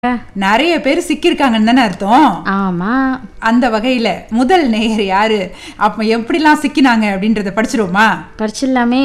நிறைய பேர் சிக்கியிருக்காங்கன்னு தானே அர்த்தம் ஆமா அந்த வகையில முதல் நேயர் யாரு அப்ப எப்படிலாம் சிக்கினாங்க அப்படின்றத படிச்சிருவோமா படிச்சிடலாமே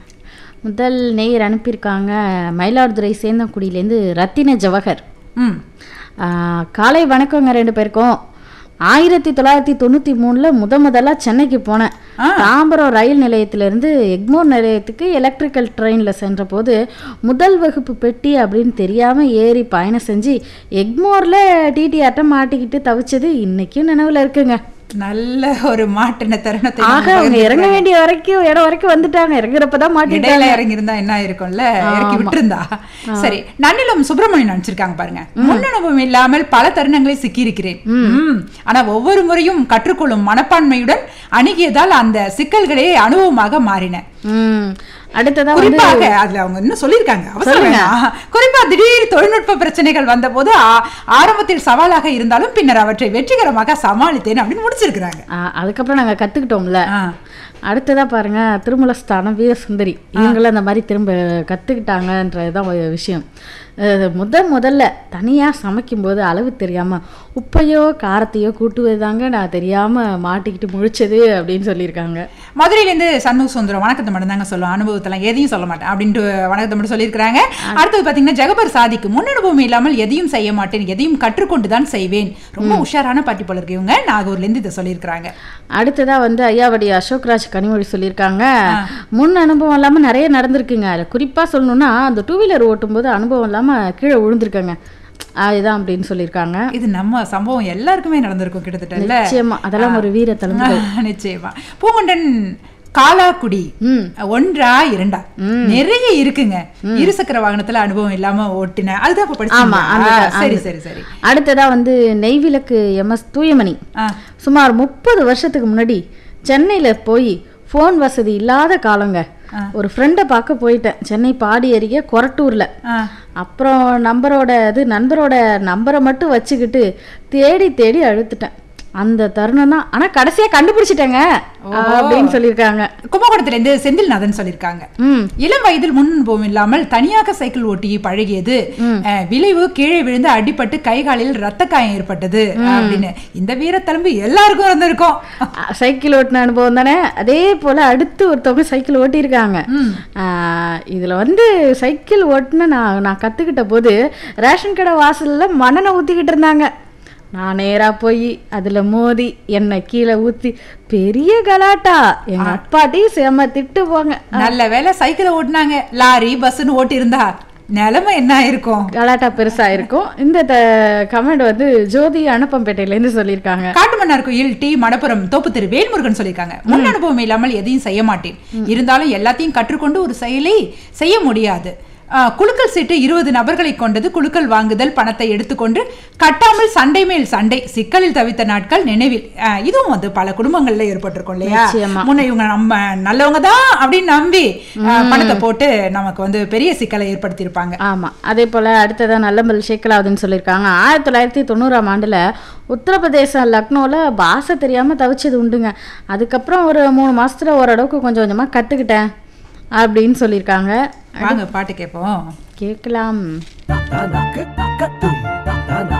முதல் நேயர் அனுப்பியிருக்காங்க மயிலாடுதுறை சேந்தங்குடியிலேருந்து ரத்தின ஜவஹர் ம் ஆ, காலை வணக்கங்க ரெண்டு பேருக்கும் ஆயிரத்தி தொள்ளாயிரத்தி தொண்ணூற்றி மூணில் முத முதலாக சென்னைக்கு போனேன் ஆ. தாம்பரம் ரயில் நிலையத்திலிருந்து எக்மோர் நிலையத்துக்கு எலக்ட்ரிக்கல் ட்ரெயினில் சென்றபோது முதல் வகுப்பு பெட்டி அப்படின்னு தெரியாமல் ஏறி பயணம் செஞ்சு எக்மோரில் டிடிஆர்ட்ட மாட்டிக்கிட்டு தவிச்சது இன்னைக்கும் நினைவில் இருக்குங்க நல்ல ஒரு மாட்டின தருணத்தை ஆக நம்ம அவங்க இறங்க வேண்டிய வரைக்கும் இடம் வரைக்கும் வந்துட்டாங்க இறங்குறப்ப தான் மாட்டிட்டாங்க இடையில இறங்கியிருந்தா என்ன இருக்கும்ல இறக்கி விட்டுருந்தா சரி நன்னிலம் சுப்பிரமணியன் நினைச்சிருக்காங்க பாருங்க முன்னனுபவம் இல்லாமல் பல தருணங்களை சிக்கியிருக்கிறேன் ம். ஆனா ஒவ்வொரு முறையும் கற்றுக்கொள்ளும் மனப்பான்மையுடன் அணுகியதால் அந்த சிக்கல்களே அனுபவமாக மாறின ம் அடுத்ததா வந்து குறிப்பாக அதுல அவங்க இன்னும் சொல்லியிருக்காங்க அவசரம் வேணாம். குறிப்பா திடீர் தொழில்நுட்ப பிரச்சனைகள் வந்தபோது ஆ- ஆரம்பத்தில் சவாலாக இருந்தாலும் பின்னர் அவற்றை வெற்றிகரமாக சமாளித்தேன் அப்படின்னு முடிச்சிருக்கிறாங்க ஆ, அதுக்கப்புறம் நாங்க கத்துக்கிட்டோம்ல ஆ. அடுத்ததா பாருங்க திருமலஸ்தானம் வீரசுந்தரி இவங்களும் அந்த மாதிரி திரும்ப கத்துக்கிட்டாங்கன்றதுதான் ஒரு விஷயம் அஹ் முத முதல்ல தனியா சமைக்கும்போது அளவு தெரியாம உப்பையோ காரத்தையோ கூட்டுவதாங்க நான் தெரியாம மாட்டிக்கிட்டு முழிச்சது அப்படின்னு சொல்லியிருக்காங்க மதுரையிலேருந்து சண்முக சுந்தரம் வணக்கத்தை மட்டும் தாங்க சொல்லுவோம் அனுபவத்தெல்லாம் எதையும் சொல்ல மாட்டேன் அப்படின்ட்டு வணக்கத்தை மட்டும் சொல்லியிருக்கிறாங்க அடுத்தது பார்த்தீங்கன்னா ஜெகபர் சாதிக்கு முன்னனுபவம் இல்லாமல் எதையும் செய்ய மாட்டேன் எதையும் கற்றுக்கொண்டு தான் செய்வேன் ரொம்ப உஷாரான பாட்டி போல இருக்கு இவங்க நாகூர்லேருந்து இதை சொல்லியிருக்கிறாங்க அடுத்ததா வந்து ஐயாவடி அசோக்ராஜ் கனிமொழி சொல்லியிருக்காங்க முன் அனுபவம் இல்லாம நிறைய நடந்திருக்குங்க அதில் குறிப்பா சொல்லணும்னா அந்த டூ வீலர் ஓட்டும்போது அனுபவம் இல்லாம கீழே விழுந்திருக்காங்க அதுதான் அப்படின்னு சொல்லியிருக்காங்க இது நம்ம சம்பவம் எல்லாருக்குமே நடந்திருக்கும் கிட்டத்தட்ட இல்ல நிச்சயமா அதெல்லாம் ஒரு வீர தலைமை நிச்சயமா பூங்குண்டன் காலாக்குடி ம் ஒன்றா இரண்டா நிறைய இருக்குங்க இருசக்கர வாகனத்துல அனுபவம் இல்லாம ஓட்டின அதுதான் இப்ப படிச்சீங்களா? சரி சரி சரி அடுத்ததா வந்து நெய்விளக்கு எம்எஸ் தூயமணி ஆ சுமார் முப்பது வருஷத்துக்கு முன்னாடி சென்னையில போய் ஃபோன் வசதி இல்லாத காலங்க ஒரு ஃப்ரெண்டை பார்க்க போயிட்டேன் சென்னை பாடி அருகே கொரட்டூர்ல ஆ அப்புறம் நம்பரோட இது நண்பரோட நம்பரை மட்டும் வச்சுக்கிட்டு தேடி தேடி அழுத்துட்டேன் அந்த தருணம் தான் ஆனா கடைசியா கண்டுபிடிச்சிட்டேங்க அப்படின்னு சொல்லியிருக்காங்க கும்பகோணத்துல இருந்து செந்தில்நாதன் சொல்லியிருக்காங்க ம் இளம் வயதில் முன் அனுபவம் இல்லாமல் தனியாக சைக்கிள் ஓட்டி பழகியது அஹ், விளைவு கீழே விழுந்து அடிபட்டு கை காலில் ரத்த காயம் ஏற்பட்டது அப்படின்னு இந்த வீரத்தழும்பு எல்லாருக்கும் இருந்திருக்கும் அ, சைக்கிள் ஓட்டின அனுபவம் தானே அதே போல அடுத்து ஒருத்தவங்க சைக்கிள் ஓட்டியிருக்காங்க ஆ, இதுல வந்து சைக்கிள் ஓட்டுன நான் நான் கத்துக்கிட்ட போது ரேஷன் கடை வாசல்ல மண்ணெண்ணெய் ஊத்திக்கிட்டு இருந்தாங்க நான் நேரா போய் அதுல மோதி எண்ணெய் கீழே ஊத்தி பெரிய கலாட்டா எங்க அப்பாட்டி செம திட்டு போங்க நல்ல வேளை சைக்கிளை ஓட்டுனாங்க லாரி பஸ்ன்னு ஓட்டி இருந்தா நிலைமை என்ன ஆயிருக்கும் கலாட்டா பெருசா இருக்கும் இந்த கமெண்ட் வந்து ஜோதி அனுப்பம்பேட்டையில இருந்து சொல்லியிருக்காங்க காட்டுமன்னார் கோயில் டி மணப்புரம் தோப்பு திரு வேல்முருகன் சொல்லியிருக்காங்க முன் அனுபவம் இல்லாமல் எதையும் செய்ய மாட்டேன் இருந்தாலும் எல்லாத்தையும் கற்றுக்கொண்டு ஒரு செயலை செய்ய முடியாது ஆஹ், குலுக்கல் சீட்டு இருபது நபர்களை கொண்டது குலுக்கல் வாங்குதல் பணத்தை எடுத்துக்கொண்டு கட்டாமல் சண்டை மேல் சண்டை சிக்கலில் தவித்த நாட்கள் நினைவில் ஆஹ், இதுவும் வந்து பல குடும்பங்கள்ல ஏற்பட்டிருக்கும் இல்லையா நிச்சயமா. முன்ன இவங்க நம்ம நல்லவங்க தான் அப்படின்னு நம்பி ஆஹ், பணத்தை போட்டு நமக்கு வந்து பெரிய சிக்கலை ஏற்படுத்தியிருப்பாங்க ஆமா அதே போல அடுத்ததா நல்லம்பல் ஷேக்கலாவுதுன்னு சொல்லியிருக்காங்க ஆயிரத்தி தொள்ளாயிரத்தி தொண்ணூறாம் ஆண்டுல உத்தரப்பிரதேசம் லக்னோல பாஷை தெரியாம தவிச்சது உண்டுங்க அதுக்கப்புறம் ஒரு மூணு மாசத்துல ஓரளவுக்கு கொஞ்சம் கொஞ்சமா கத்துக்கிட்டேன் அப்படின்னு சொல்லியிருக்காங்க வாங்க பாட்டு கேட்போம் கேட்கலாம் Takanak, takatum,